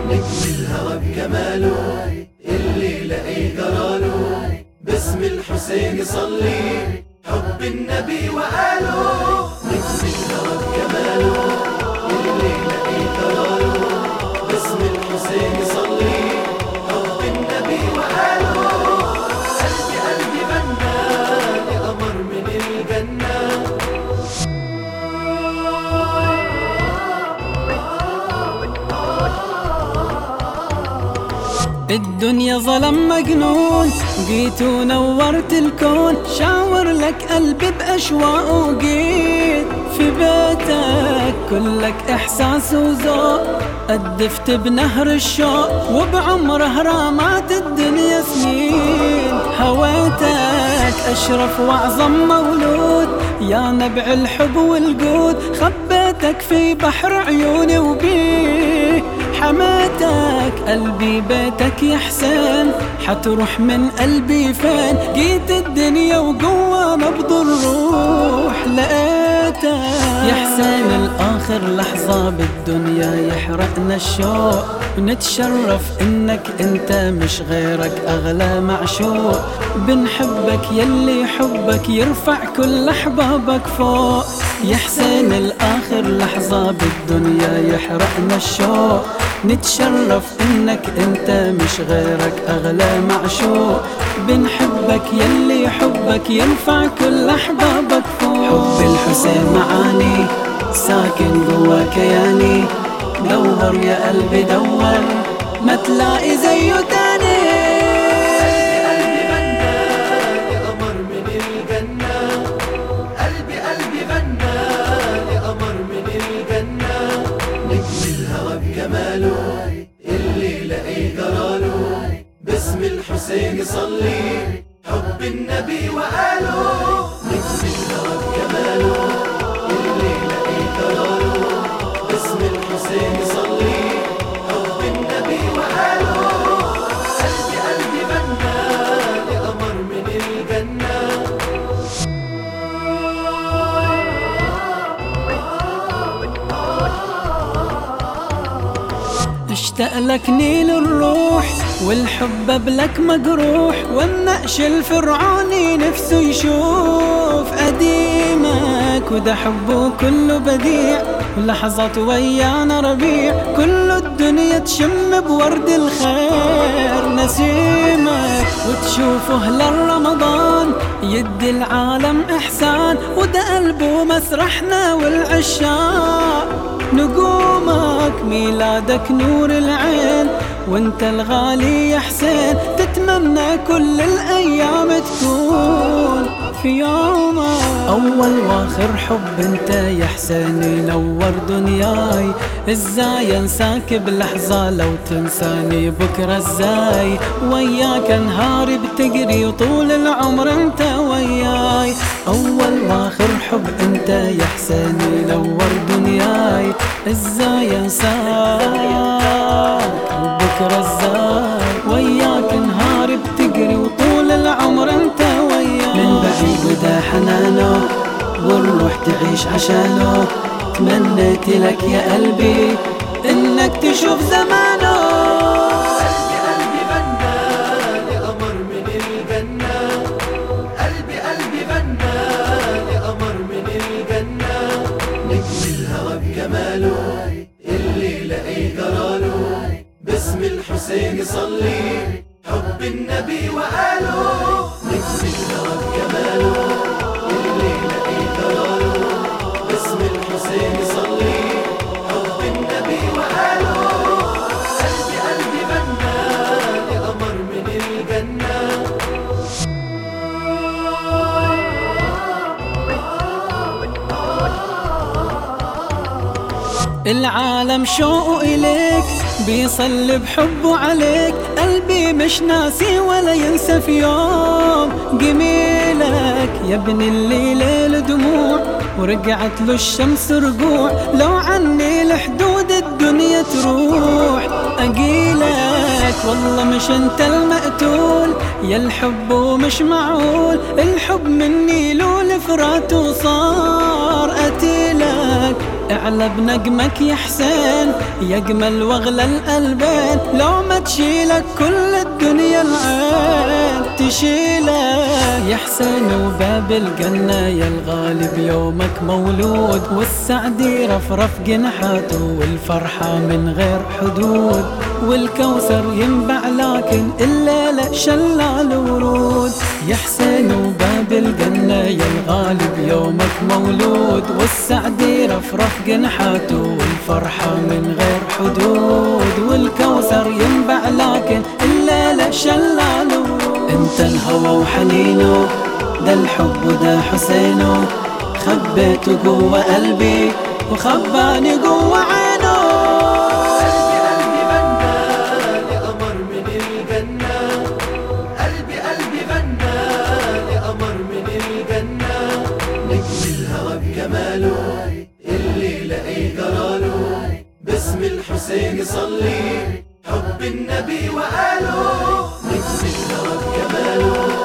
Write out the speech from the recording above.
نجم الهوى بكماله اللي لقي قراله باسم الحسين صلي حب النبي وقاله نجم الهوى بكماله اللي لقي قراله باسم الحسين صلي حب النبي وقاله قلبي قلبي بنا لقمر من الجنة الدنيا ظلم مجنون جيت ونورت الكون شاور لك قلبي بأشواق وجيت في بيتك كلك إحساس وذوق قدفت بنهر الشوق وبعمره رامات الدنيا سنين هويتك أشرف وأعظم مولود يا نبع الحب والجود خبيتك في بحر عيوني وبيه حماتك قلبي بيتك يا حسين حتروح من قلبي فين جيت الدنيا وجوا نبض الروح لقيتك يا حسين الآخر لحظة بالدنيا يحرقنا الشوق ونتشرف انك انت مش غيرك اغلى معشوق بنحبك يلي حبك يرفع كل احبابك فوق يا حسين الاخر لحظة بالدنيا يحرقنا الشوق نتشرف انك انت مش غيرك اغلى معشوق بنحبك يلي حبك ينفع كل احبابك فوق حب الحسين معاني ساكن جوا كياني دور يا قلبي دور ما تلاقي زيه تاني قلبي بنا لقمر من الجنة قلبي قلبي بنا لقمر من الجنة نجم الهوى بجماله اللي لقي قراله باسم الحسين صلي حب النبي وقاله نجم الهوى بجماله اللي لقي قراله باسم الحسين صلي حب النبي وقاله قلبي قلبي بنا لقمر من الجنة اشتاق لك نيل الروح والحب بلك مجروح والنقش الفرعوني نفسه يشوف قديمك وده حبه كله بديع ولحظات ويانا ربيع كل الدنيا تشم بورد الخير نسيمك وتشوفه هلال رمضان يدي العالم إحسان وده قلبه مسرحنا والعشاق نجومك ميلادك نور العين وانت الغالي يا حسين تتمنى كل الايام تكون في يومك اول واخر حب انت يا حسين ينور دنياي ازاي انساك بلحظة لو تنساني بكرة ازاي وياك انهاري بتجري وطول العمر انت وياي اول واخر حب انت يا حسين ينور دنياي ازاي انساك وبكرة ازاي وياك نهاري بتجري وطول العمر انت وياي من بعيد ودا حنانه والروح تعيش عشانه تمنيت لك يا قلبي انك تشوف زمانه قلبي قلبي بنا لقمر من الجنة قلبي قلبي بنا لقمر من الجنة نجم الهوى بجماله اللي لقي قراله باسم الحسين صلي حب النبي وقاله نجم الهوى بجماله اللي لقي قراله باسم الحسين صلي حب النبي وقاله قلبي قلبي بنا لقمر من الجنة العالم شوقه إليك بيصلي بحبه عليك قلبي مش ناسي ولا ينسى في يوم جميلك يا ابن الليل دموع ورجعت له الشمس رجوع لو عني لحدود الدنيا تروح أجيلك والله مش انت المقتول يا الحب ومش معقول الحب مني له لفرات وصار قتيلك اعلى بنجمك يا حسين يا اجمل واغلى القلبين لو ما تشيلك كل الدنيا العين تشيلك يا حسين وباب الجنة يا الغالب يومك مولود والسعد يرفرف جنحاته والفرحة من غير حدود والكوثر ينبع لكن الليلة شلال ورود يا حسين وباب الجنة يا الغالب يومك مولود والسعد يرفرف جنحاته والفرحة من غير حدود والكوثر ينبع لكن الليلة شلال ورود انت الهوى وحنينه ده الحب وده حسينه خبيته جوا قلبي وخباني جوا عينه قلبي قلبي غنى لقمر من الجنة قلبي قلبي غنى لقمر من الجنة نجم الهوى بجماله اللي لاقي جراله باسم الحسين صلي حب النبي وقاله نجم الهوى بجماله